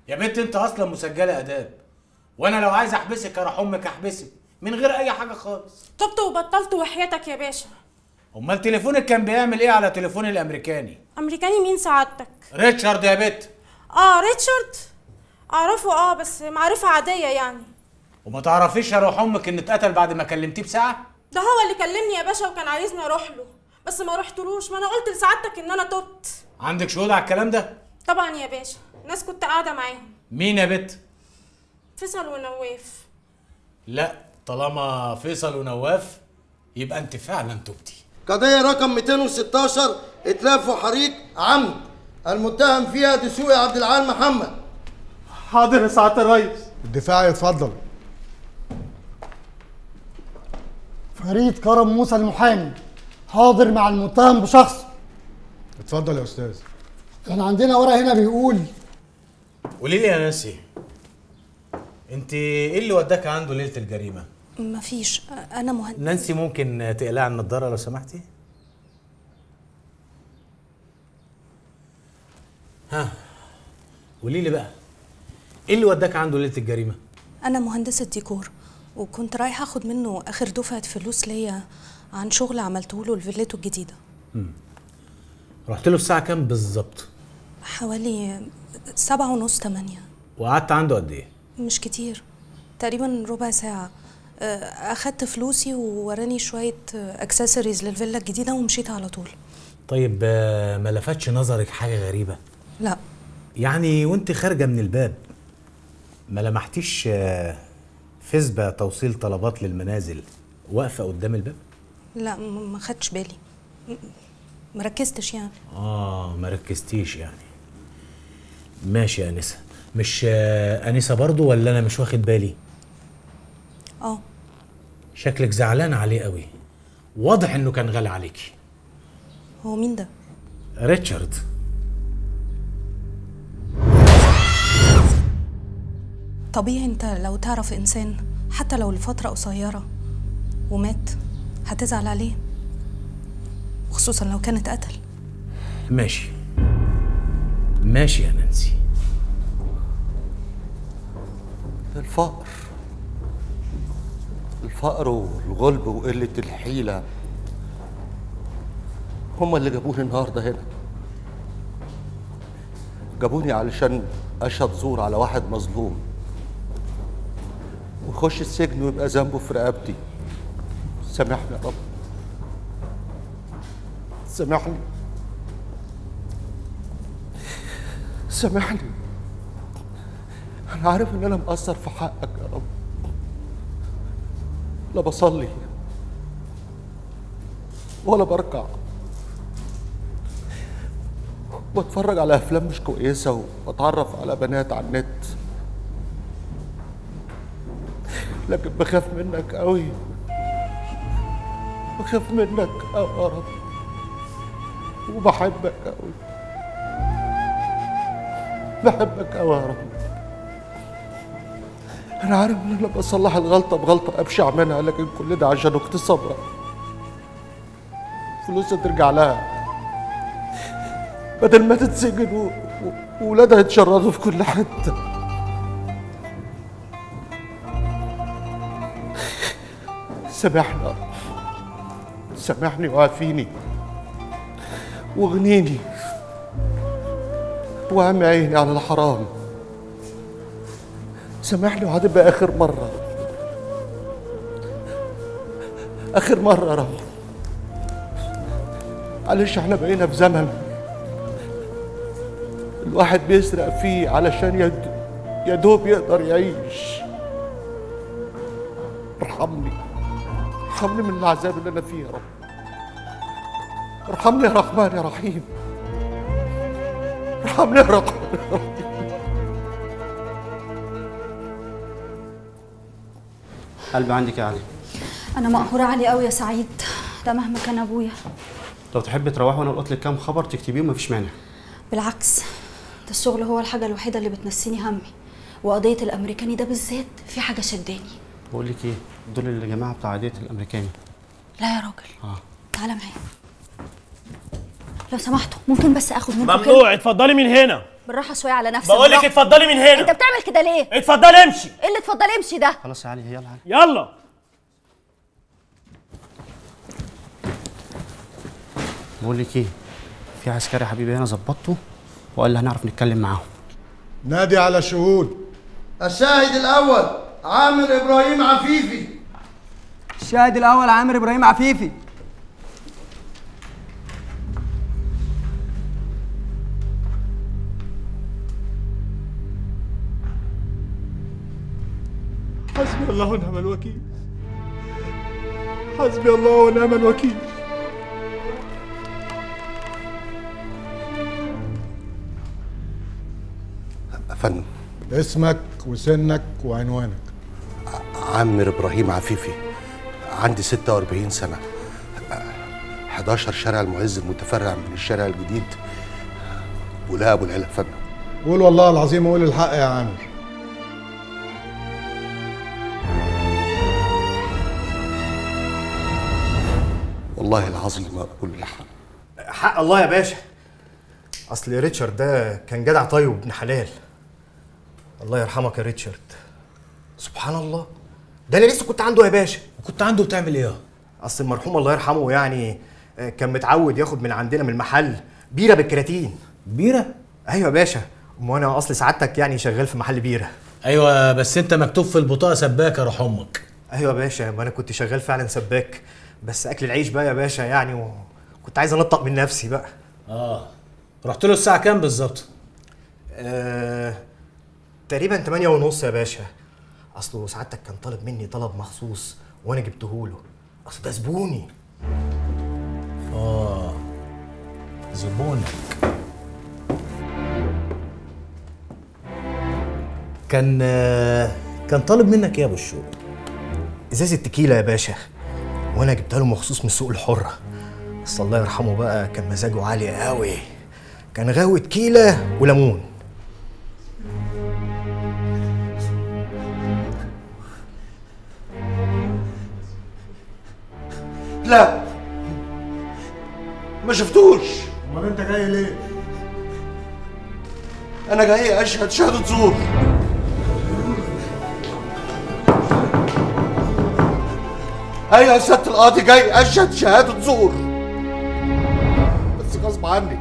يا بنت انت اصلا مسجله اداب وانا لو عايز احبسك اروح امك احبسك من غير اي حاجه خالص تبت وبطلت وحياتك يا باشا امال تليفونك كان بيعمل ايه على تليفون الامريكاني امريكاني مين سعادتك ريتشارد يا بت اه ريتشارد اعرفه اه بس معرفة عادية يعني وما تعرفيش اروح امك ان اتقتل بعد ما كلمتيه بساعه ده هو اللي كلمني يا باشا وكان عايزني اروح له بس ما رحتلوش ما انا قلت لسعادتك ان انا تبت عندك شهود على الكلام ده طبعا يا باشا ناس كنت قاعدة معاهم مين يا بت فيصل ونواف لا طالما فيصل ونواف يبقى انت فعلا تبتي قضية رقم 216 إتلاف وحريق عمد المتهم فيها دسوقي عبد العال محمد حاضر يا سعاده الريس الدفاع يتفضل فريد كرم موسى المحامي حاضر مع المتهم بشخص اتفضل يا استاذ كان عندنا ورقه هنا بيقول قولي لي يا نانسي انت ايه اللي وداك عنده ليله الجريمه مفيش انا مهندس نانسي ممكن تقلعي النضاره لو سمحتي ها قولي لي بقى ايه اللي وداك عنده ليله الجريمه انا مهندسه ديكور وكنت رايحه اخد منه اخر دفعه فلوس ليا عن شغل عملته له لفيلته الجديده رحت له الساعه كام بالظبط حوالي سبعة ونص تمانية وقعدت عنده قد ايه مش كتير تقريبا ربع ساعة آه، أخدت فلوسي ووراني شوية اكسسوارز للفيلا الجديدة ومشيت على طول طيب آه، ما لفتش نظرك حاجه غريبه لا يعني وانت خارجه من الباب ما لمحتيش آه، فسبة توصيل طلبات للمنازل واقفه قدام الباب لا م- ما خدتش بالي م- مركزتش يعني اه ما ركزتيش يعني ماشي يا انسه مش آه، انسه برضو ولا انا مش واخد بالي اه شكلك زعلان عليه قوي واضح انه كان غالي عليكي هو مين ده ريتشارد طبيعي انت لو تعرف انسان حتى لو لفترة قصيرة ومات هتزعل عليه خصوصا لو كان اتقتل ماشي ماشي يا نانسي الفقر الفقر والغلب وقلة الحيلة هما اللي جابوني النهاردة هنا جابوني علشان أشهد زور على واحد مظلوم ويخش السجن ويبقى ذنبه في رقبتي سامحني يا رب سامحني سامحني أنا عارف إن أنا مقصر في حقك يا رب لا بصلي ولا بركع بتفرج على أفلام مش كويسة وبتعرف على بنات على النت لكن بخاف منك قوي بخاف منك قوي يا رب وبحبك قوي بحبك قوي يا رب انا عارف ان انا بصلح الغلطه بغلطه ابشع منها لكن كل ده عشان اختي صبرا فلوسها ترجع لها بدل ما تتسجن و- و- وولادها يتشردوا في كل حته سامحني يا رب. سامحني وعافيني واغنيني واعمي عيني على الحرام سامحني وهتبقى اخر مره اخر مره يا رب معلش احنا بقينا في زمن الواحد بيسرق فيه علشان يد... يا دوب يقدر يعيش ارحمني ارحمني من العذاب اللي انا فيه يا رب ارحمني يا رحمن يا رحيم ارحمني يا رحمن يا رحيم قلبي عندك يا علي انا مقهوره عليه قوي يا سعيد ده مهما كان ابويا لو تحبي تروحي وانا القط لك كام خبر تكتبيه مفيش مانع بالعكس ده الشغل هو الحاجه الوحيده اللي بتنسيني همي وقضيه الامريكاني ده بالذات في حاجه شداني بقول لك ايه دول الجماعه بتاع عاديه الامريكاني لا يا راجل اه تعالى معايا لو سمحتوا ممكن بس اخد منكم ممنوع اتفضلي من هنا بالراحه شويه على نفسك بقول لك بالراحة. اتفضلي من هنا انت بتعمل كده ليه اتفضلي امشي ايه اللي اتفضل امشي ده خلاص يا علي يلا علي يلا بقول لك ايه في عسكري حبيبي هنا ظبطته وقال لي هنعرف نتكلم معاهم نادي على شهود الشاهد الأول عامر إبراهيم عفيفي الشاهد الاول عامر ابراهيم عفيفي حسبي الله ونعم الوكيل حسبي الله ونعم الوكيل أفندم اسمك وسنك وعنوانك عامر إبراهيم عفيفي عندي 46 سنة 11 شارع المعز المتفرع من الشارع الجديد ولا أبو العلا فندم قول والله العظيم قول الحق يا عامر والله العظيم ما أقول الحق حق الله يا باشا اصل ريتشارد ده كان جدع طيب وابن حلال الله يرحمك يا ريتشارد سبحان الله ده انا لسه كنت عنده يا باشا وكنت عنده بتعمل ايه اصل المرحوم الله يرحمه يعني آه، كان متعود ياخد من عندنا من المحل بيره بالكراتين بيره ايوه يا باشا ما انا اصل سعادتك يعني شغال في محل بيره ايوه بس انت مكتوب في البطاقه سباك يا روح امك ايوه يا باشا ما انا كنت شغال فعلا سباك بس اكل العيش بقى يا باشا يعني وكنت عايز انطق من نفسي بقى اه رحت له الساعه كام بالظبط آه... تقريبا 8 ونص يا باشا اصله سعادتك كان طالب مني طلب مخصوص وانا جبته له اصل ده زبوني اه زبونك كان آه، كان طالب منك ايه يا ابو الشوق ازازه تكيله يا باشا وانا جبتها له مخصوص من السوق الحره بس الله يرحمه بقى كان مزاجه عالي قوي كان غاوي تكيله وليمون لا ما شفتوش امال انت جاي ليه انا جاي اشهد شهاده زور ايوه يا سياده القاضي جاي اشهد شهاده زور بس غصب عني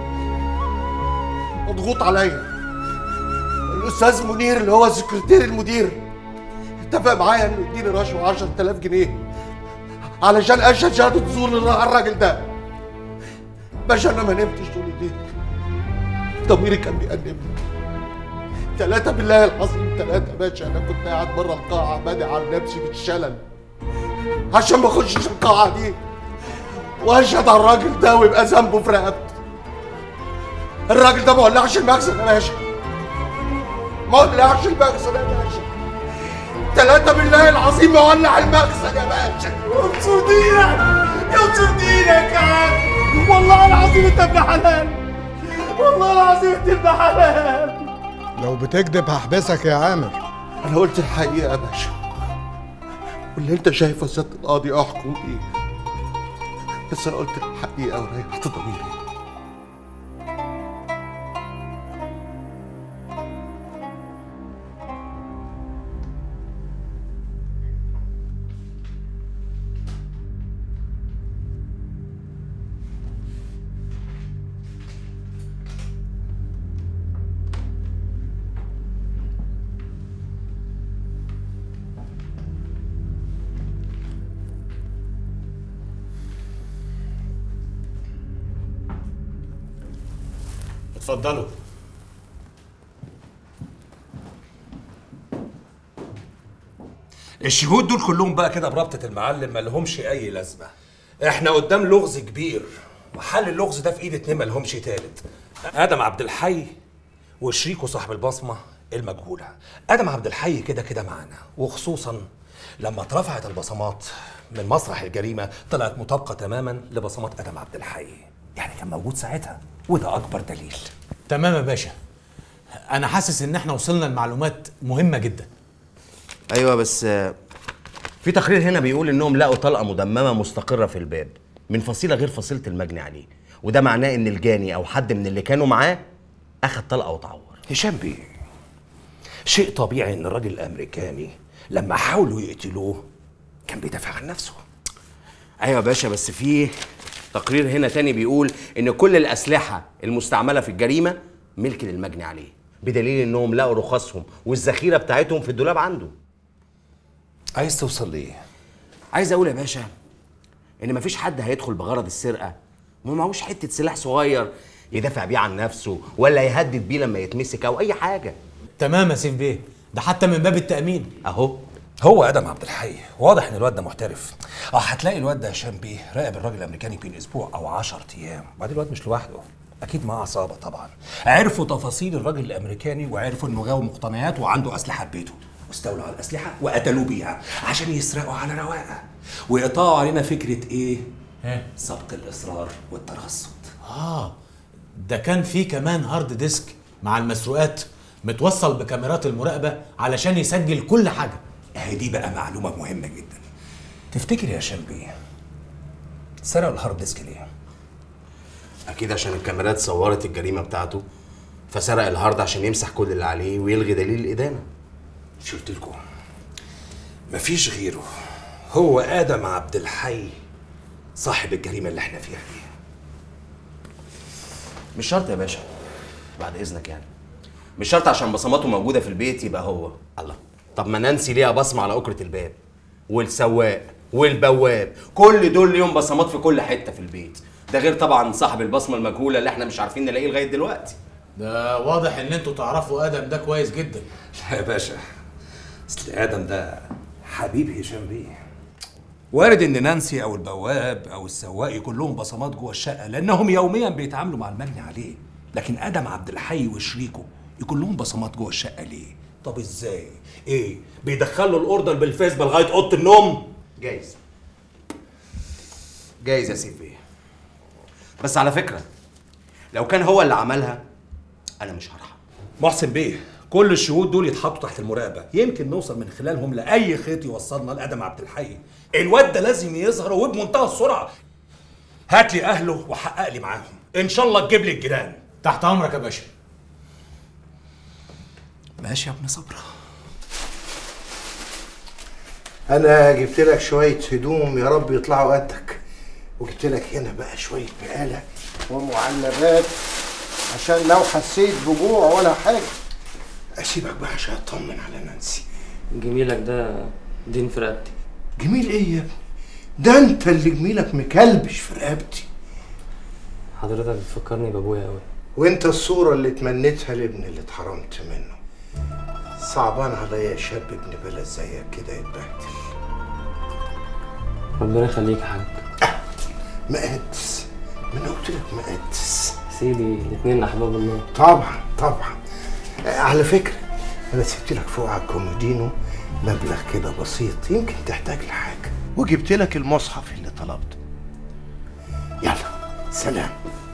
مضغوط عليا الاستاذ منير اللي هو سكرتير المدير اتفق معايا انه يديني رشوه 10000 جنيه علشان اشهد شهاده زور على الراجل ده باشا انا ما نمتش طول الليل ضميري كان بيأنبني ثلاثة بالله العظيم ثلاثة باشا أنا كنت قاعد بره القاعة بادئ على نفسي بالشلل عشان ما أخشش القاعة دي وأشهد على الراجل ده ويبقى ذنبه في رقبتي الراجل ده ما ولعش المخزن يا باشا ما ولعش المخزن يا باشا ثلاثة بالله العظيم ما ولع المخزن يا باشا ينصر دينك ينصر دينك يا عم والله العظيم أنت ابن حلال والله العظيم أنت ابن حلال لو بتكذب هحبسك يا عامر انا قلت الحقيقه يا باشا واللي انت شايفه يا سياده القاضي احكم بيه بس انا قلت الحقيقه وريحت ضميري اتفضلوا الشهود دول كلهم بقى كده بربطة المعلم ما لهمش أي لازمة. إحنا قدام لغز كبير وحل اللغز ده في إيد اتنين ما لهمش تالت. آدم عبد الحي وشريكه صاحب البصمة المجهولة. آدم عبد الحي كده كده معانا وخصوصا لما اترفعت البصمات من مسرح الجريمة طلعت مطابقة تماما لبصمات آدم عبد الحي. يعني كان موجود ساعتها وده أكبر دليل. تمام يا باشا انا حاسس ان احنا وصلنا لمعلومات مهمه جدا ايوه بس آه، في تقرير هنا بيقول انهم لقوا طلقه مدممه مستقره في الباب من فصيله غير فصيله المجني عليه وده معناه ان الجاني او حد من اللي كانوا معاه اخد طلقه وتعور هشام بيه شيء طبيعي ان الراجل الامريكاني لما حاولوا يقتلوه كان بيدافع عن نفسه ايوه يا باشا بس في تقرير هنا تاني بيقول ان كل الاسلحه المستعمله في الجريمه ملك للمجني عليه بدليل انهم لقوا رخصهم والذخيره بتاعتهم في الدولاب عنده عايز توصل ليه عايز اقول يا باشا ان مفيش حد هيدخل بغرض السرقه وما معهوش حته سلاح صغير يدافع بيه عن نفسه ولا يهدد بيه لما يتمسك او اي حاجه تمام يا سيف بيه ده حتى من باب التامين اهو هو ادم عبد الحي واضح ان الواد ده محترف اه هتلاقي الواد ده هشام بيه راقب الراجل الامريكاني بين اسبوع او 10 ايام وبعدين الواد مش لوحده اكيد معاه عصابه طبعا عرفوا تفاصيل الراجل الامريكاني وعرفوا انه غاوي مقتنيات وعنده اسلحه في بيته واستولوا على الاسلحه وقتلوه بيها عشان يسرقوا على رواقه ويقطعوا علينا فكره ايه سبق الاصرار والترصد اه ده كان في كمان هارد ديسك مع المسروقات متوصل بكاميرات المراقبه علشان يسجل كل حاجه اهي دي بقى معلومه مهمه جدا تفتكر يا هشام بيه سرقوا الهارد ديسك ليه اكيد عشان الكاميرات صورت الجريمه بتاعته فسرق الهارد عشان يمسح كل اللي عليه ويلغي دليل الادانه مش قلت لكم مفيش غيره هو ادم عبد الحي صاحب الجريمه اللي احنا فيها دي مش شرط يا باشا بعد اذنك يعني مش شرط عشان بصماته موجوده في البيت يبقى هو الله طب ما نانسي ليها بصمه على اكره الباب والسواق والبواب كل دول ليهم بصمات في كل حته في البيت ده غير طبعا صاحب البصمه المجهوله اللي احنا مش عارفين نلاقيه لغايه دلوقتي ده واضح ان انتوا تعرفوا ادم ده كويس جدا لا يا باشا اصل ادم ده حبيب هشام بيه وارد ان نانسي او البواب او السواق يكون لهم بصمات جوه الشقه لانهم يوميا بيتعاملوا مع المجني عليه لكن ادم عبد الحي وشريكه يكون لهم بصمات جوه الشقه ليه طب ازاي ايه بيدخلوا الاوردر بالفيسبا لغايه اوضه النوم جايز جايز يا سيف بيه بس على فكره لو كان هو اللي عملها انا مش هرحم محسن بيه كل الشهود دول يتحطوا تحت المراقبه يمكن نوصل من خلالهم لاي خيط يوصلنا لادم عبد الحي الواد ده لازم يظهر وبمنتهى السرعه هات لي اهله وحقق لي معاهم ان شاء الله تجيب لي الجيران تحت امرك يا باشا ماشي يا ابن صبرا انا جبت لك شويه هدوم يا رب يطلعوا قدك وجبت لك هنا بقى شويه بقاله ومعلبات عشان لو حسيت بجوع ولا حاجه اسيبك بقى عشان اطمن على نانسي جميلك ده دين في رقبتي جميل ايه يا ابني ده انت اللي جميلك مكلبش في رقبتي حضرتك بتفكرني بابويا قوي وانت الصوره اللي تمنيتها لابني اللي اتحرمت منه صعبان عليا شاب ابن بلد زيك كده يتبهدل ربنا يخليك يا حاج مقدس من قلت لك مقدس سيدي الاتنين احباب الله طبعا طبعا آه، على فكره انا سبت لك فوق على الكومودينو مبلغ كده بسيط يمكن تحتاج لحاجه وجبت لك المصحف اللي طلبته يلا سلام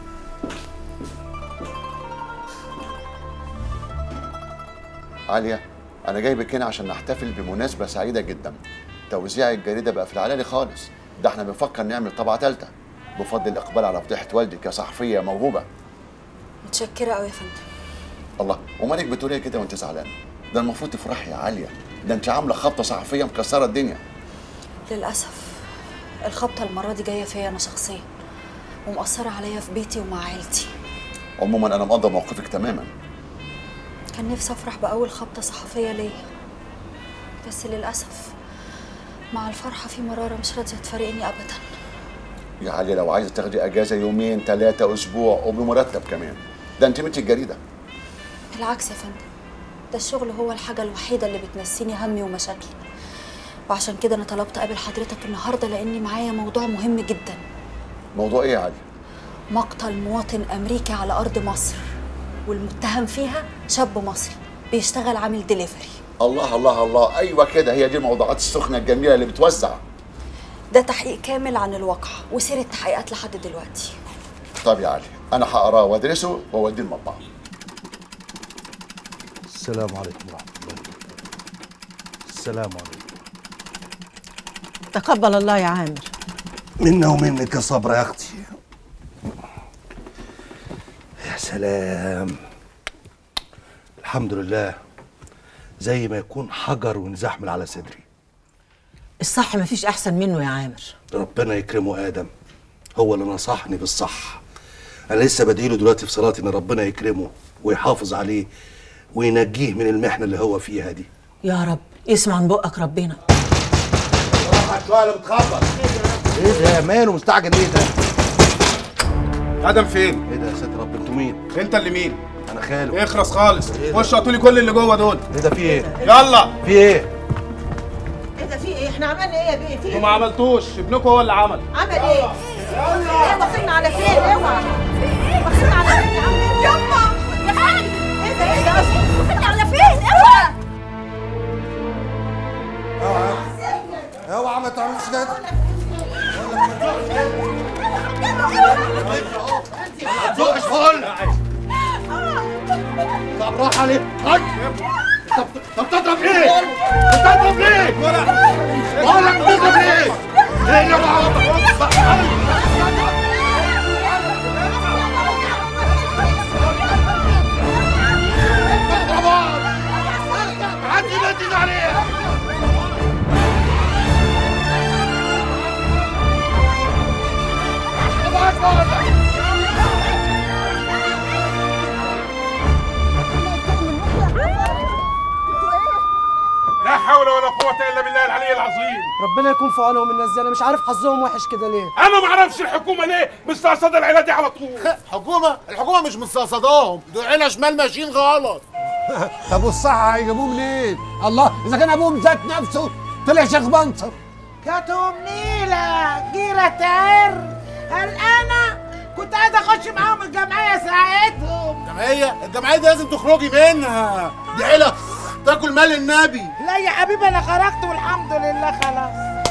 عالية أنا جايبك هنا عشان نحتفل بمناسبة سعيدة جدا توزيع الجريدة بقى في العلالي خالص ده احنا بنفكر نعمل طبعة تالتة بفضل الإقبال على فضيحة والدك يا صحفية موهوبة متشكرة قوي يا فندم الله ومالك بتقول ايه كده وانت زعلان ده المفروض تفرحي يا عالية ده انت عاملة خبطة صحفية مكسرة الدنيا للأسف الخبطة المرة دي جاية فيا أنا شخصيا ومأثرة عليا في بيتي ومع عيلتي عموما أنا مقدر موقفك تماما كان نفسي أفرح بأول خبطة صحفية ليا بس للأسف مع الفرحة في مرارة مش راضية تفارقني أبدا يا عالية لو عايزة تاخدي أجازة يومين ثلاثة أسبوع وبمرتب كمان ده انت متي الجريدة بالعكس يا فندم ده الشغل هو الحاجة الوحيدة اللي بتنسيني همي ومشاكلي وعشان كده أنا طلبت أقابل حضرتك النهاردة لأني معايا موضوع مهم جدا موضوع ايه يا عالية؟ مقتل مواطن أمريكي على أرض مصر والمتهم فيها شاب مصري بيشتغل عامل ديليفري الله الله الله ايوه كده هي دي الموضوعات السخنه الجميله اللي بتوزع ده تحقيق كامل عن الواقع وسير التحقيقات لحد دلوقتي طب يا علي انا هقراه وادرسه واوديه المطبعه السلام عليكم ورحمه الله السلام عليكم تقبل الله يا عامر منا ومنك يا صبرا يا اختي يا سلام الحمد لله زي ما يكون حجر وانزاح من على صدري الصح مفيش احسن منه يا عامر ربنا يكرمه ادم هو اللي نصحني بالصح انا لسه بدعيله دلوقتي في صلاتي ان ربنا يكرمه ويحافظ عليه وينجيه من المحنه اللي هو فيها دي يا رب يسمع من بقك ربنا شويه اللي بتخبط ايه ده ماله مستعجل ايه ده ادم فين؟ ايه ده يا ساتر رب انتوا مين؟ انت اللي مين؟ انا خاله اخرس خالص خش هاتولي كل اللي جوه دول ايه ده في ايه؟ يلا في ايه؟ ايه ده في ايه احنا عملنا ايه يا بيه في انتوا ما عملتوش ابنكم هو اللي عمل عمل ايه ايه واخدنا على فين اوعى واخدنا على فين يا عم يما يا خالد ايه ده ايه ده اصلا واخدنا على فين اوعى اوعى ما تعملش كده ما تزقش بقول طب راح عليه خد طب طب تضرب ايه؟ بتضرب ليه؟ بقول لك بتضرب ليه؟ ايه اللي عندي بدي عليه لا حول ولا قوة إلا بالله العلي العظيم ربنا يكون في عونهم الناس دي انا مش عارف حظهم وحش كده ليه أنا ما أعرفش الحكومة ليه مستقصدة العيلة دي على طول حكومة الحكومة مش مستقصداهم دول عيلة شمال ماشيين غلط طب والصحة هيجيبوه منين؟ الله إذا كان أبوهم ذات نفسه طلع شيخ بنصر كاتهم نيلة جيرة تعر قلقانة كنت عايزة أخش معاهم الجمعية ساعتهم جمعية الجمعية دي لازم تخرجي منها دي عيلة تاكل مال النبي لا يا حبيبي أنا خرجت والحمد لله خلاص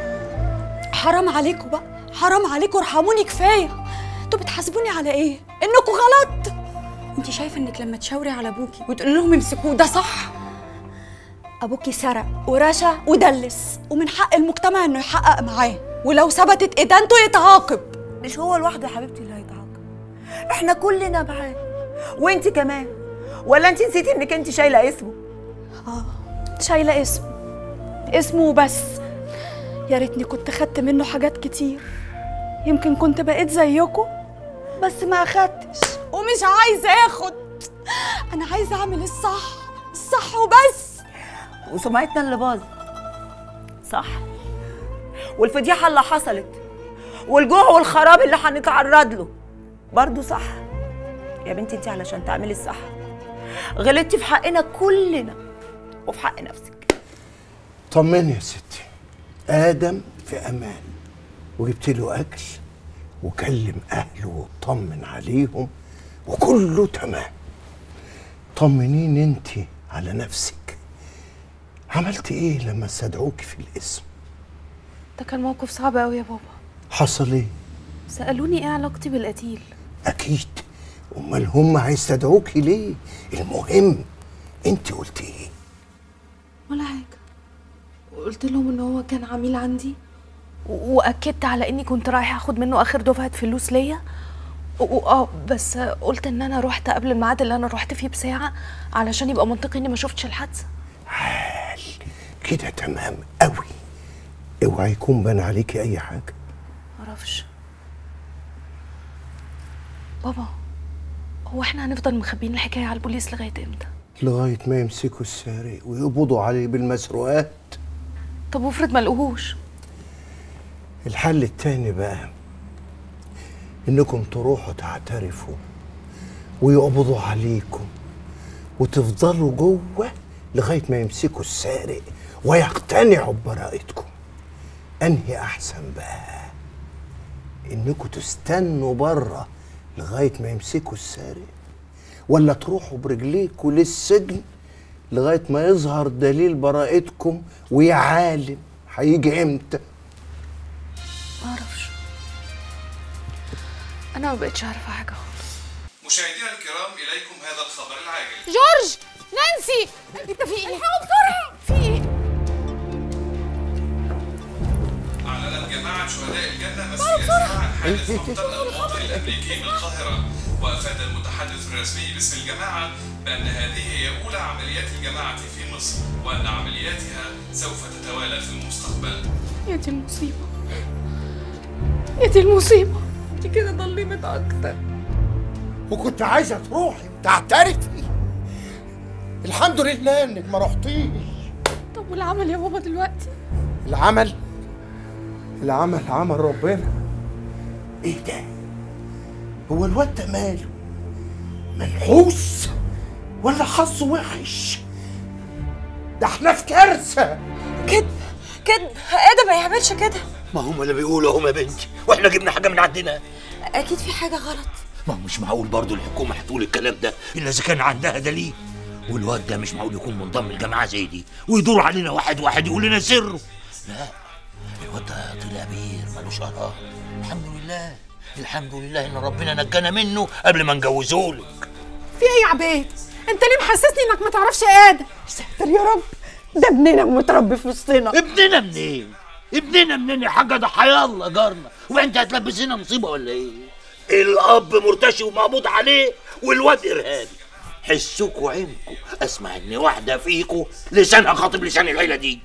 حرام عليكم بقى حرام عليكم ارحموني كفايه انتوا بتحاسبوني على ايه انكم غلط انت شايفه انك لما تشاوري على ابوكي وتقولي لهم امسكوه ده صح ابوكي سرق ورشى ودلس ومن حق المجتمع انه يحقق معاه ولو ثبتت ادانته يتعاقب مش هو لوحده يا حبيبتي اللي هيتعاقب احنا كلنا معاه وانت كمان ولا انت نسيتي انك انت شايله اسمه اه شايله اسمه اسمه وبس يا ريتني كنت خدت منه حاجات كتير يمكن كنت بقيت زيكم بس ما اخدتش ومش عايزه اخد انا عايزه اعمل الصح الصح وبس وسمعتنا اللي باظت صح والفضيحه اللي حصلت والجوع والخراب اللي هنتعرض له برضه صح يا بنتي انت علشان تعملي الصح غلطتي في حقنا كلنا وفي حق نفسك طمني يا ستي ادم في امان وجبت له اكل وكلم اهله وطمن عليهم وكله تمام طمنين انت على نفسك عملت ايه لما استدعوك في الاسم ده كان موقف صعب قوي يا بابا حصل ايه سألوني ايه علاقتي بالقتيل اكيد امال هم هيستدعوكي ليه المهم انت قلت ايه ولا حاجة وقلت لهم ان هو كان عميل عندي و- واكدت على اني كنت رايحة اخد منه اخر دفعة فلوس ليا و- و- اه بس قلت ان انا رحت قبل الميعاد اللي انا رحت فيه بساعة علشان يبقى منطقي اني ما شفتش الحادثة كده تمام قوي اوعى يكون بان عليكي اي حاجه معرفش بابا هو احنا هنفضل مخبيين الحكاية على البوليس لغاية امتى؟ لغايه ما يمسكوا السارق ويقبضوا عليه بالمسروقات طب وافرض ما لقوهوش الحل التاني بقى انكم تروحوا تعترفوا ويقبضوا عليكم وتفضلوا جوه لغايه ما يمسكوا السارق ويقتنعوا ببراءتكم انهي احسن بقى انكم تستنوا بره لغايه ما يمسكوا السارق ولا تروحوا برجليكوا للسجن لغايه ما يظهر دليل براءتكم ويا عالم هيجي امتى معرفش انا ما بقتش عارفة حاجة خالص مشاهدينا الكرام اليكم هذا الخبر العاجل جورج نانسي انت في ايه؟ الحقوا بسرعه في ايه؟ أعلنت جماعة شهداء الجنة مسؤوليتها عن حادث مقتل المواطن الأمريكي بالقاهرة وأفاد المتحدث الرسمي باسم الجماعة بأن هذه هي حول عمليات الجماعة في مصر وأن عملياتها سوف تتوالى في المستقبل يا دي المصيبة يا دي المصيبة دي كده ضلمت أكتر وكنت عايزه تروحي تعترفي الحمد لله انك ما رحتيش طب والعمل يا بابا دلوقتي العمل العمل عمل ربنا ايه ده هو الواد ده ماله منحوس ولا حظه وحش ده احنا في كارثه كده كده ادم ما يعملش كده ما هم اللي بيقولوا اهم يا بنتي واحنا جبنا حاجه من عندنا اكيد في حاجه غلط ما هو مش معقول برضو الحكومه هتقول الكلام ده الا اذا كان عندها دليل والواد ده مش معقول يكون منضم لجماعه زي دي ويدور علينا واحد واحد يقول لنا سره لا الواد ده طلع بير ملوش قرار الحمد لله الحمد لله ان ربنا نجانا منه قبل ما نجوزهولك في ايه يا عبيد انت ليه محسسني انك ما تعرفش ادم استهتر يا رب ده ابننا متربي في وسطنا ابننا منين ابننا منين يا حاجه ده حيالله جارنا وانت هتلبسينا مصيبه ولا ايه الاب مرتشي ومقبوض عليه والواد ارهابي حسوك وعينكوا اسمع ان واحده فيكوا لسانها خاطب لسان العيله دي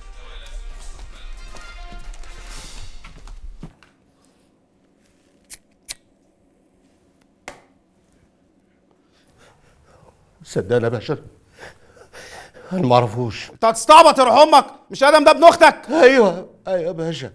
صدقني يا باشا انا ما اعرفوش انت هتستعبط يا روح امك مش ادم ده ابن اختك ايوه ايوه يا باشا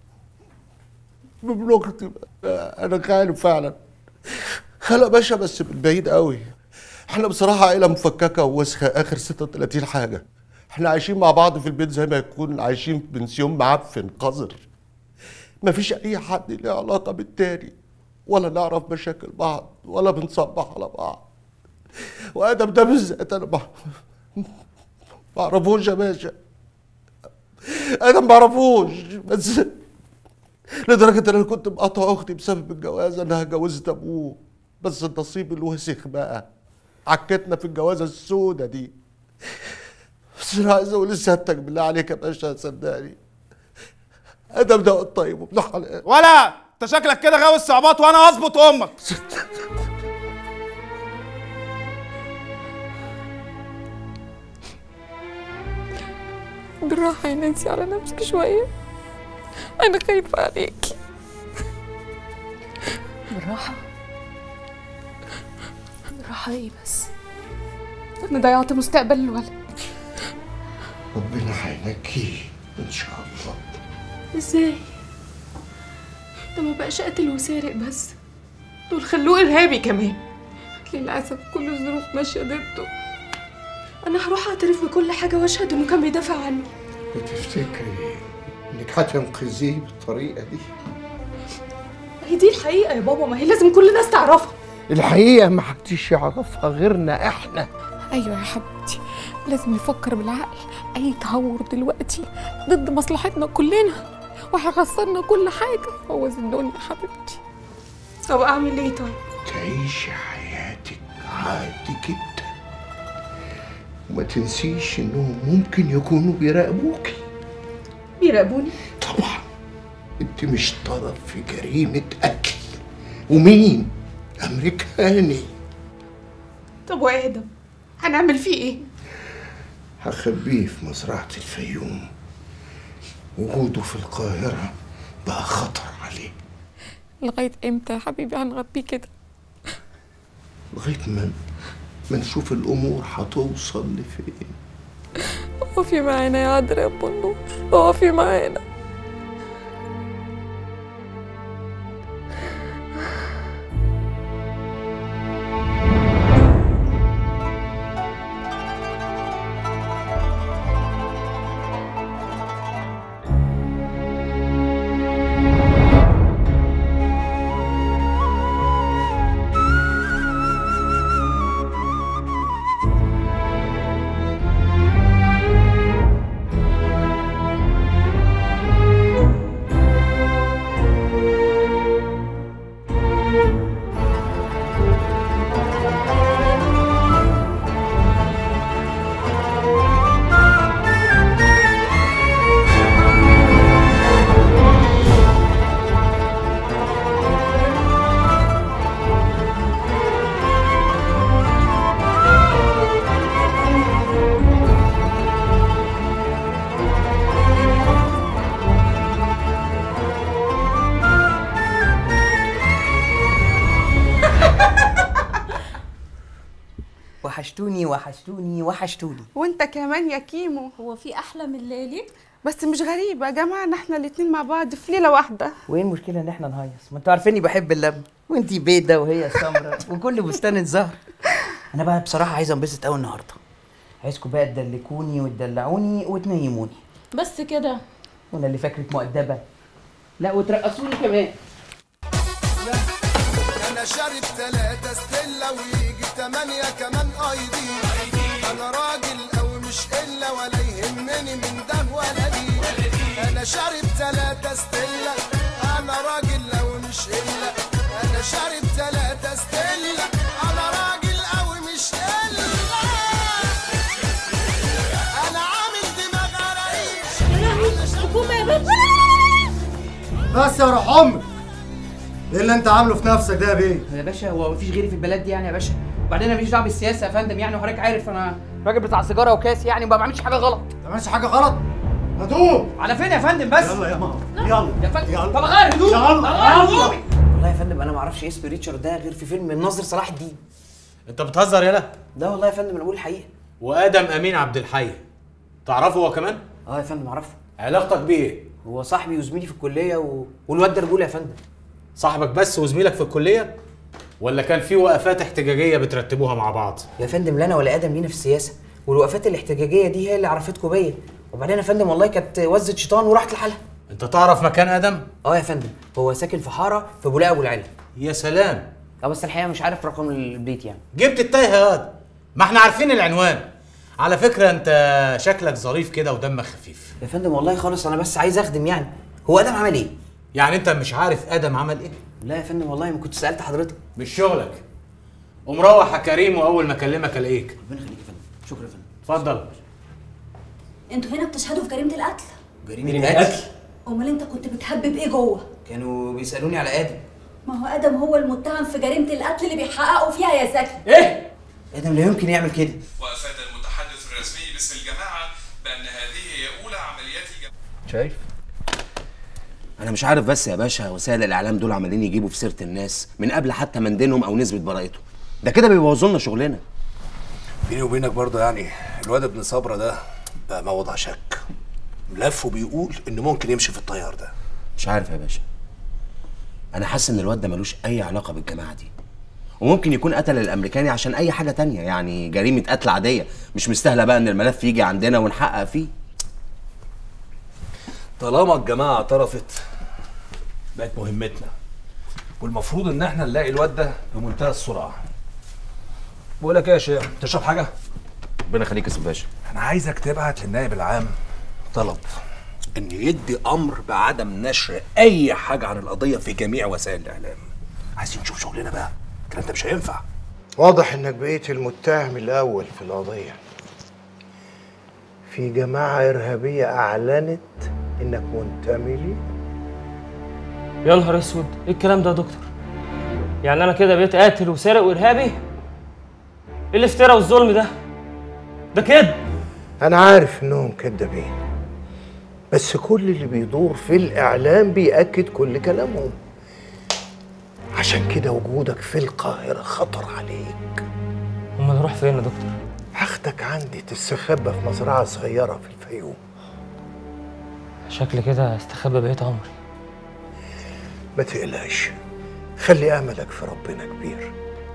ابن اختي انا خاله فعلا خاله باشا بس من بعيد قوي احنا بصراحه عيله مفككه ووسخه اخر 36 حاجه احنا عايشين مع بعض في البيت زي ما يكون عايشين في بنسيون معفن قذر مفيش اي حد ليه علاقه بالتاني ولا نعرف مشاكل بعض ولا بنصبح على بعض وادم ده بالذات انا ما ما اعرفوش يا باشا انا ما اعرفوش بس لدرجه ان انا كنت مقاطع اختي بسبب الجواز انها اتجوزت ابوه بس النصيب الوسخ بقى عكتنا في الجوازه السودة دي بس انا عايز اقول لسيادتك بالله عليك يا باشا صدقني ادم ده واد طيب وابن حلال ولا انت شكلك كده غاوي الصعبات وانا هظبط امك بالراحة يا نانسي على نفسك شوية أنا خايفة عليكي بالراحة بالراحة إيه بس أنا ضيعت مستقبل الولد ربنا هينجيه ان شاء الله إزاي؟ ده ما بقاش قاتل وسارق بس دول خلوه إرهابي كمان للأسف كل الظروف ماشية ضده أنا هروح أعترف بكل حاجة وأشهد إنه كان بيدافع عني وتفتكري انك هتنقذيه بالطريقه دي هي دي الحقيقة يا بابا ما هي لازم كل الناس تعرفها الحقيقه ما حدش يعرفها غيرنا احنا أيوة يا حبيبتي لازم نفكر بالعقل أي تهور دلوقتي ضد مصلحتنا كلنا وهيخسرنا كل حاجة بوظ الدنيا يا حبيبتي طب أعمل إيه طيب؟ تعيشي حياتك عادي جدا وما تنسيش انهم ممكن يكونوا بيراقبوكي بيراقبوني؟ طبعا انت مش طرف في جريمة قتل ومين؟ امريكاني طب وآدم هنعمل فيه إيه؟ هخبيه في مزرعة الفيوم وجوده في القاهرة بقى خطر عليه لغاية إمتى يا حبيبي هنغبيه كده؟ لغاية ما ما نشوف الأمور هتوصل لفين اقفي معانا يا عذرا يا ابو النور اقفي معانا وحشتوني وحشتوني وحشتوني وانت كمان يا كيمو هو في احلى من ليلي بس مش غريب يا جماعه ان احنا الاتنين مع بعض في ليله واحده وايه المشكله ان احنا نهيص ما انتوا عارفيني بحب اللم وانتي بيضه وهي سمراء وكل بستان زهر انا بقى بصراحه عايز انبسط قوي النهارده عايزكم بقى تدلكوني وتدلعوني وتنيموني بس كده وانا اللي فاكرك مؤدبه لا وترقصوني كمان انا شارب ثلاثة ستيلا ويجي تمانية كمان ايدي انا راجل او مش الا ولا يهمني من ده ولا دي انا شارب ثلاثة ستيلا انا راجل او مش الا انا شارب ثلاثة ستيلا انا راجل او مش الا انا عامل دماغ عرايش حكومة يا بنت بس يا روح امك ايه اللي انت عامله في نفسك ده يا بيه؟ يا باشا هو مفيش غيري في البلد دي يعني يا باشا وبعدين انا ماليش دعوه بالسياسه يا فندم يعني وحضرتك عارف انا راجل بتاع سيجاره وكاس يعني وما بعملش حاجه غلط ما تعملش حاجه غلط هدوم على فين يا فندم بس يلا يا ماما يلا يا فندم يلا. طب غير هدوم يلا. طب غير يلا. هدومي والله يا فندم انا ما اعرفش اسم ريتشارد ده غير في فيلم الناظر صلاح الدين انت بتهزر يالا لا والله يا فندم انا بقول الحقيقه وادم امين عبد الحي تعرفه هو كمان اه يا فندم اعرفه علاقتك بيه ايه هو صاحبي وزميلي في الكليه و... والواد ده رجوله يا فندم صاحبك بس وزميلك في الكليه ولا كان في وقفات احتجاجيه بترتبوها مع بعض يا فندم لا انا ولا ادم لينا في السياسه والوقفات الاحتجاجيه دي هي اللي عرفتكم بيا وبعدين يا فندم والله كانت وزه شيطان وراحت لحالها انت تعرف مكان ادم اه يا فندم هو ساكن في حاره في بولاق ابو العلا يا سلام اه بس الحقيقه مش عارف رقم البيت يعني جبت التايه يا واد ما احنا عارفين العنوان على فكره انت شكلك ظريف كده ودمك خفيف يا فندم والله خالص انا بس عايز اخدم يعني هو ادم عمل ايه يعني انت مش عارف ادم عمل ايه لا يا فندم والله ما كنت سالت حضرتك مش شغلك ومروح يا كريم واول ما اكلمك الاقيك ربنا يخليك يا فندم شكرا يا فندم اتفضل انتوا هنا بتشهدوا في جريمة القتل جريمه القتل امال انت كنت بتهبب ايه جوه كانوا بيسالوني على ادم ما هو ادم هو المتهم في جريمة القتل اللي بيحققوا فيها يا زكي ايه ادم لا يمكن يعمل كده وافاد المتحدث الرسمي باسم الجماعه بان هذه هي اولى عمليات الجماعه شايف انا مش عارف بس يا باشا وسائل الاعلام دول عمالين يجيبوا في سيره الناس من قبل حتى ما ندينهم او نثبت براءتهم ده كده بيبوظوا لنا شغلنا بيني وبينك برضه يعني الواد ابن صبرا ده بقى موضع شك ملف وبيقول انه ممكن يمشي في الطيار ده مش عارف يا باشا انا حاسس ان الواد ده ملوش اي علاقه بالجماعه دي وممكن يكون قتل الامريكاني عشان اي حاجه تانية يعني جريمه قتل عاديه مش مستاهله بقى ان الملف يجي عندنا ونحقق فيه طالما الجماعه اعترفت بقت مهمتنا والمفروض ان احنا نلاقي الواد ده بمنتهى السرعه بقول لك ايه يا شيخ تشرب حاجه ربنا يخليك يا سيد باشا انا عايزك تبعت للنائب العام طلب ان يدي امر بعدم نشر اي حاجه عن القضيه في جميع وسائل الاعلام عايزين نشوف شغلنا بقى الكلام ده مش هينفع واضح انك بقيت المتهم الاول في القضيه في جماعه ارهابيه اعلنت انك منتمي لي يا نهار اسود ايه الكلام ده يا دكتور يعني انا كده بقيت قاتل وسارق وارهابي ايه الافتراء والظلم ده ده كده انا عارف انهم كدابين بس كل اللي بيدور في الاعلام بيأكد كل كلامهم عشان كده وجودك في القاهره خطر عليك امال اروح فين يا دكتور هاخدك عندي تستخبى في مزرعه صغيره في الفيوم شكل كده استخبى بقيت عمري ما تقلقش خلي املك في ربنا كبير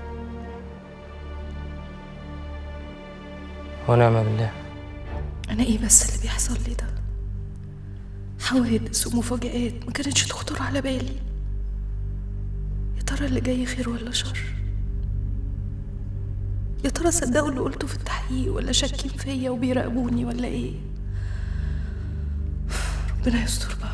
ونعم بالله انا ايه بس اللي بيحصل لي ده حوادث ومفاجآت ما كانتش تخطر على بالي يا ترى اللي جاي خير ولا شر يا ترى صدقوا اللي قلته في التحقيق ولا شاكين فيا وبيراقبوني ولا ايه ربنا يستر بقى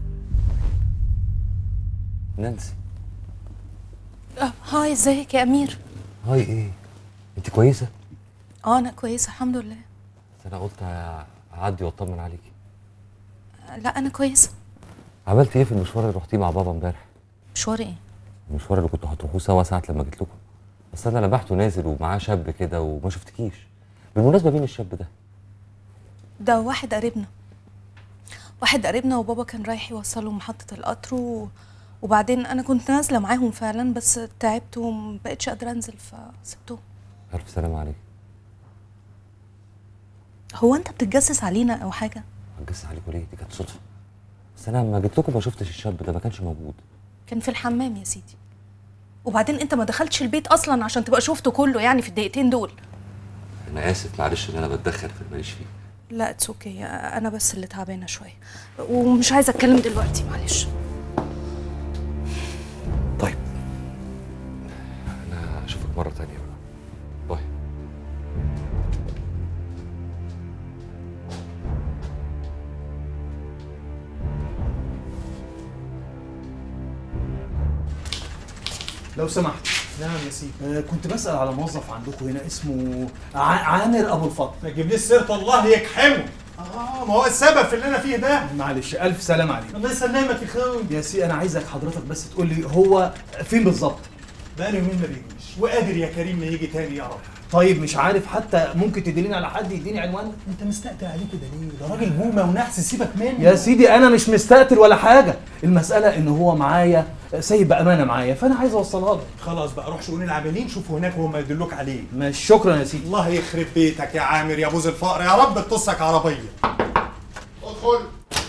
نانسي آه، هاي ازيك يا امير هاي ايه انت كويسه اه انا كويسه الحمد لله انا قلت اعدي واطمن عليكي آه، لا انا كويسه عملت ايه في المشوار اللي رحتيه مع بابا امبارح مشوار ايه المشوار اللي كنتوا هتروحوه سوا ساعه لما جيت لكم بس انا لمحته نازل ومعاه شاب كده وما شفتكيش بالمناسبه مين الشاب ده ده واحد قريبنا واحد قريبنا وبابا كان رايح يوصله محطة القطر و... وبعدين أنا كنت نازلة معاهم فعلا بس تعبت ومبقتش قادرة أنزل فسبتهم الف سلامه عليك هو انت بتتجسس علينا او حاجه هتجس عليكم ليه دي كانت صدفه بس انا لما جيت لكم ما شفتش الشاب ده ما كانش موجود كان في الحمام يا سيدي وبعدين انت ما دخلتش البيت اصلا عشان تبقى شفته كله يعني في الدقيقتين دول انا اسف معلش ان انا بتدخل في اللي ماليش فيه لا اتس اوكي انا بس اللي تعبانه شويه ومش عايزه اتكلم دلوقتي معلش انا اشوفك مره تانية بقى باي لو سمحت نعم يا سيدي آه كنت بسأل على موظف عندكم هنا اسمه ع- عامر ابو الفضل ما تجيبليش سيره الله يكحمه اه ما هو السبب في اللي انا فيه ده معلش الف سلام عليك الله يسلمك يا اخوي يا سي انا عايزك حضرتك بس تقول لي هو فين بالظبط بقالي يومين ما بيجيش وقادر يا كريم ما يجي تاني يا رب طيب مش عارف حتى ممكن تدلني على حد يديني عنوان انت مستقتل عليه كده ليه ده راجل بومه ونحس سيبك منه يا سيدي انا مش مستقتل ولا حاجه المساله ان هو معايا سايب بامانه معايا فانا عايز اوصلها له خلاص بقى روح شؤون العاملين شوفوا هناك وهم يدلوك عليه ماشي شكرا يا سيدي الله يخرب بيتك يا عامر يا بوز الفقر يا رب تطصك عربيه ادخل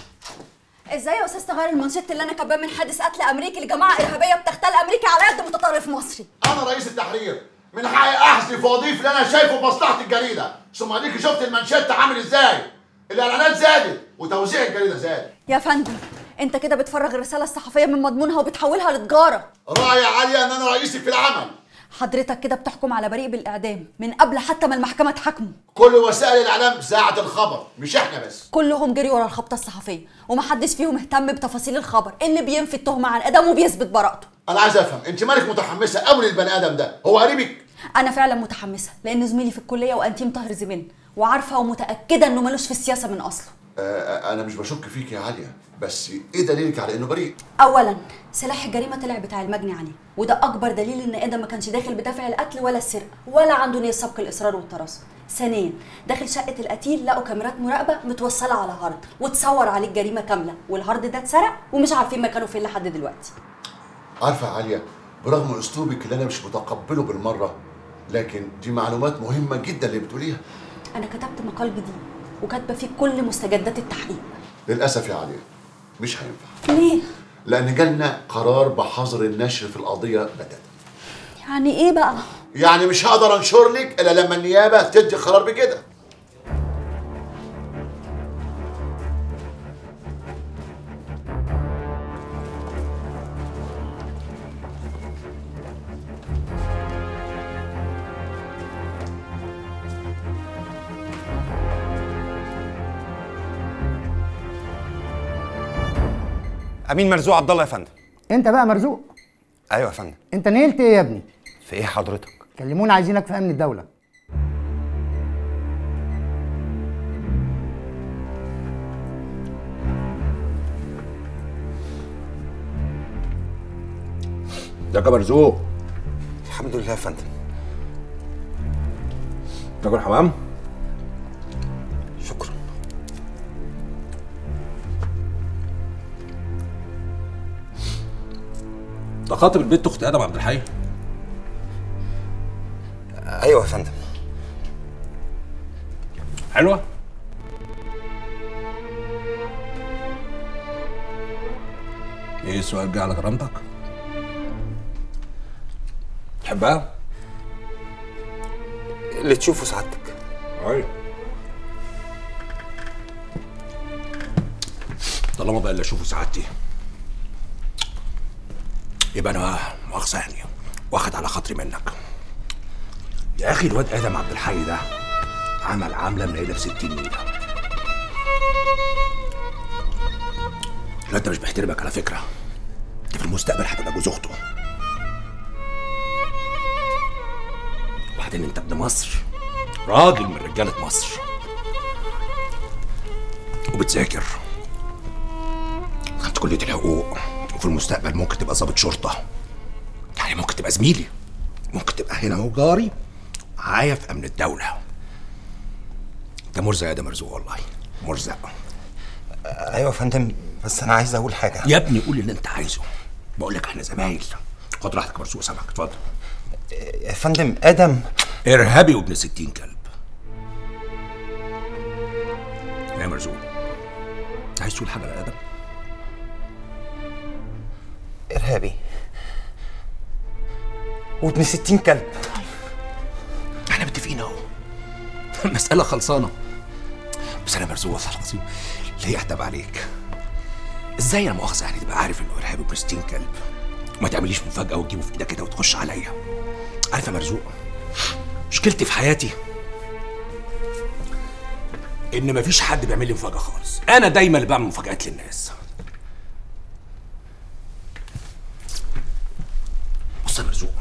ازاي يا استاذ تغير المانشيت اللي انا كاتباه من حادث قتل امريكي لجماعه ارهابيه بتغتال امريكا على يد متطرف مصري انا رئيس التحرير من حقي احذف واضيف اللي انا شايفه في مصلحه الجريده ثم اديك شفت المانشيت عامل ازاي الاعلانات زادت وتوزيع الجريده زاد يا فندم انت كده بتفرغ الرساله الصحفيه من مضمونها وبتحولها لتجاره راعي عاليه ان انا رئيسك في العمل حضرتك كده بتحكم على بريء بالاعدام من قبل حتى ما المحكمه تحاكمه كل وسائل الاعلام ذاعت الخبر مش احنا بس كلهم جري ورا الخبطه الصحفيه ومحدش فيهم اهتم بتفاصيل الخبر اللي بينفي التهمه عن ادم وبيثبت براءته انا عايز افهم انت مالك متحمسه قوي للبني ادم ده هو قريبك انا فعلا متحمسه لان زميلي في الكليه وانتيم طاهر زميلنا وعارفه ومتاكده انه ملوش في السياسه من اصله آه انا مش بشك فيك يا عاليه بس ايه دليلك على انه بريء اولا سلاح الجريمه طلع بتاع المجني عليه وده اكبر دليل ان ادم ما كانش داخل بدافع القتل ولا السرقه ولا عنده نيه سبق الاصرار والترصد ثانيا داخل شقه القتيل لقوا كاميرات مراقبه متوصله على هارد وتصور عليه الجريمه كامله والهارد ده اتسرق ومش عارفين مكانه فين لحد دلوقتي عارفه يا عاليه برغم اسلوبك اللي انا مش متقبله بالمره لكن دي معلومات مهمه جدا اللي بتقوليها انا كتبت مقال جديد وكاتبه فيه كل مستجدات التحقيق للاسف يا عاليه مش هينفع ليه لان جالنا قرار بحظر النشر في القضيه بتاتا يعني ايه بقى يعني مش هقدر انشر لك الا لما النيابه تدي قرار بكده امين مرزوق عبد الله يا فندم انت بقى مرزوق ايوه يا فندم انت نيلت ايه يا ابني في ايه حضرتك كلمونا عايزينك في امن الدوله ده مرزوق الحمد لله يا فندم تاكل حمام شكرا ده خاطب البنت اخت ادم عبد الحي ايوه يا فندم حلوه ايه السؤال جه على كرامتك تحبها اللي تشوفه سعادتك ايوه طالما بقى اللي اشوفه سعادتي يبقى انا مؤاخذه يعني واخد على خاطري منك يا اخي الواد ادم عبد الحي ده عمل عامله منيله ب 60 نيله الواد ده مش بيحترمك على فكره انت في المستقبل هتبقى جوز اخته وبعدين انت ابن مصر راجل من رجاله مصر وبتذاكر خدت كليه الحقوق وفي المستقبل ممكن تبقى ضابط شرطه يعني ممكن تبقى زميلي ممكن تبقى هنا اهو جاري معايا في امن الدوله انت مرزق يا ده مرزوق والله مرزق ايوه يا فندم بس انا عايز اقول حاجه يا ابني قول اللي انت عايزه بقول لك احنا زمايل خد راحتك يا مرزوق سامعك اتفضل يا فندم ادم ارهابي وابن ستين كلب مرزوق عايز تقول حاجه لادم ارهابي وابن ستين كلب احنا متفقين اهو المساله خلصانه بس انا مرزوق والله العظيم ليه اعتب عليك ازاي انا مؤاخذه يعني تبقى عارف انه ارهابي ب 60 كلب وما تعمليش مفاجاه وتجيبه في ايدك كده وتخش عليا عارف يا مرزوق مشكلتي في حياتي ان مفيش حد بيعمل لي مفاجاه خالص انا دايما اللي بعمل مفاجآت للناس بص يا مرزوق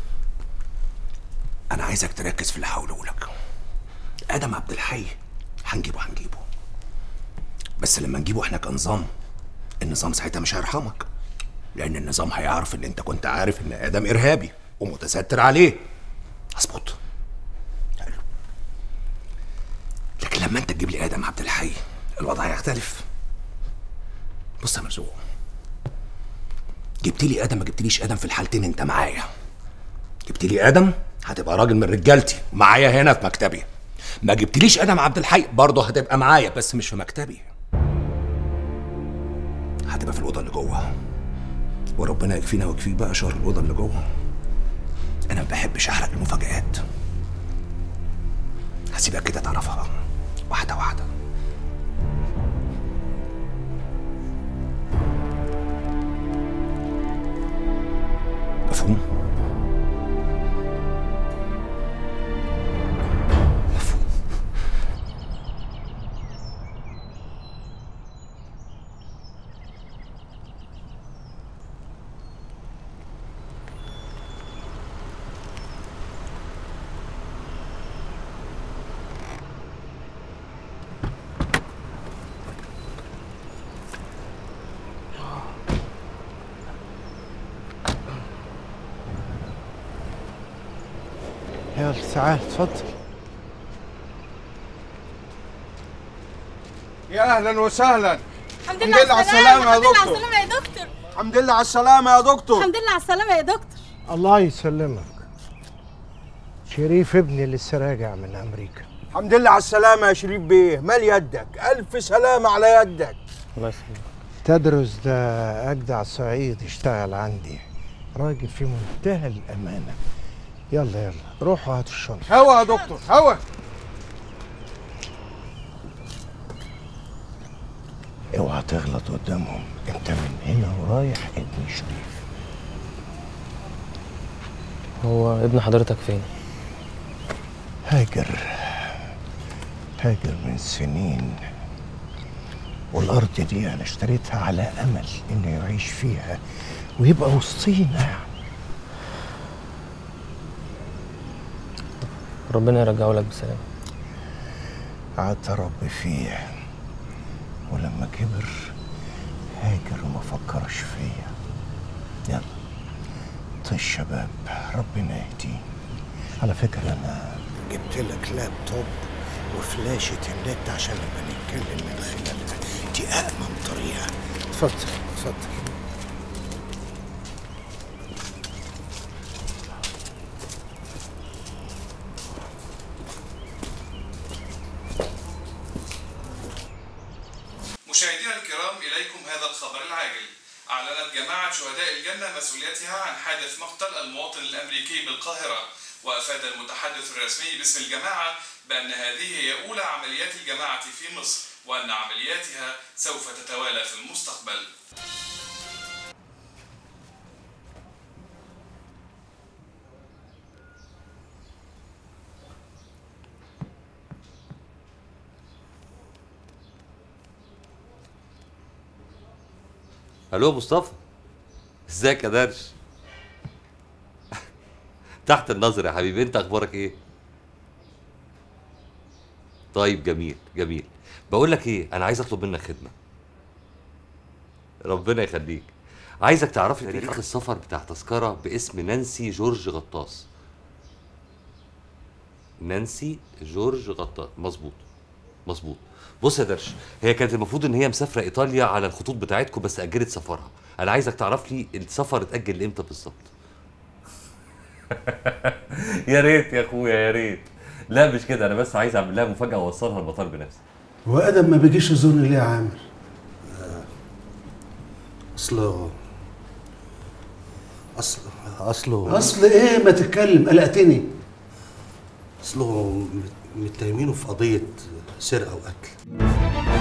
انا عايزك تركز في اللي هقوله لك ادم عبد الحي هنجيبه هنجيبه بس لما نجيبه احنا كنظام النظام ساعتها مش هيرحمك لان النظام هيعرف ان انت كنت عارف ان ادم ارهابي ومتستر عليه اظبط حلو لكن لما انت تجيب لي ادم عبد الحي الوضع هيختلف بص يا مرزوق جبت لي ادم ما جبتليش ادم في الحالتين انت معايا جبت لي ادم هتبقى راجل من رجالتي معايا هنا في مكتبي ما جبتليش ادم عبد الحي برضه هتبقى معايا بس مش في مكتبي هتبقى في الاوضه اللي جوه وربنا يكفينا ويكفيك بقى شر الاوضه اللي جوه انا ما بحبش احرق المفاجآت هسيبك كده تعرفها واحده واحده مفهوم يلا تعال اتفضل يا اهلا وسهلا الحمد الحمد لله على السلامة يا الحمد لله على دكتور. السلامة يا دكتور الحمد لله على السلامة يا دكتور الحمد لله على السلامة يا دكتور الله يسلمك شريف ابني لسه راجع من امريكا الحمد لله على السلامة يا شريف بيه مال يدك ألف سلامة على يدك الله يسلمك تدرس ده اجدع صعيد اشتغل عندي راجل في منتهى الامانه يلا يلا روحوا هاتوا الشنطه هوا يا دكتور هوا اوعى تغلط قدامهم انت من هنا ورايح ابن شريف هو ابن حضرتك فين؟ هاجر هاجر من سنين والارض دي انا اشتريتها على امل انه يعيش فيها ويبقى وسطينا ربنا يرجعه لك بسلامة قعدت اربي فيه ولما كبر هاجر وما فكرش فيا يلا طيب الشباب ربنا يهديه على فكرة أنا جبت لك لابتوب وفلاشة النت عشان نبقى نتكلم من خلالها دي أأمن طريقة اتفضل اتفضل مشاهدينا الكرام إليكم هذا الخبر العاجل أعلنت جماعة شهداء الجنة مسؤوليتها عن حادث مقتل المواطن الأمريكي بالقاهرة وأفاد المتحدث الرسمي باسم الجماعة بأن هذه هي أولى عمليات الجماعة في مصر وأن عملياتها سوف تتوالى في المستقبل الو مصطفى ازيك يا درش تحت النظر يا حبيبي انت اخبارك ايه طيب جميل جميل بقول لك ايه انا عايز اطلب منك خدمه ربنا يخليك عايزك تعرف لي تاريخ السفر بتاع تذكره باسم نانسي جورج غطاس نانسي جورج غطاس مظبوط مظبوط بص يا درش هي كانت المفروض ان هي مسافره ايطاليا على الخطوط بتاعتكم بس اجلت سفرها انا عايزك تعرف لي السفر اتاجل امتى بالظبط يا ريت يا اخويا يا ريت لا مش كده انا بس عايز اعمل لها مفاجاه واوصلها المطار بنفسي هو ادم ما بيجيش يزورني ليه يا عامر اصله اصل اصله اصل ايه ما تتكلم قلقتني اصله مت- متهمينه في قضيه سرقه وقتل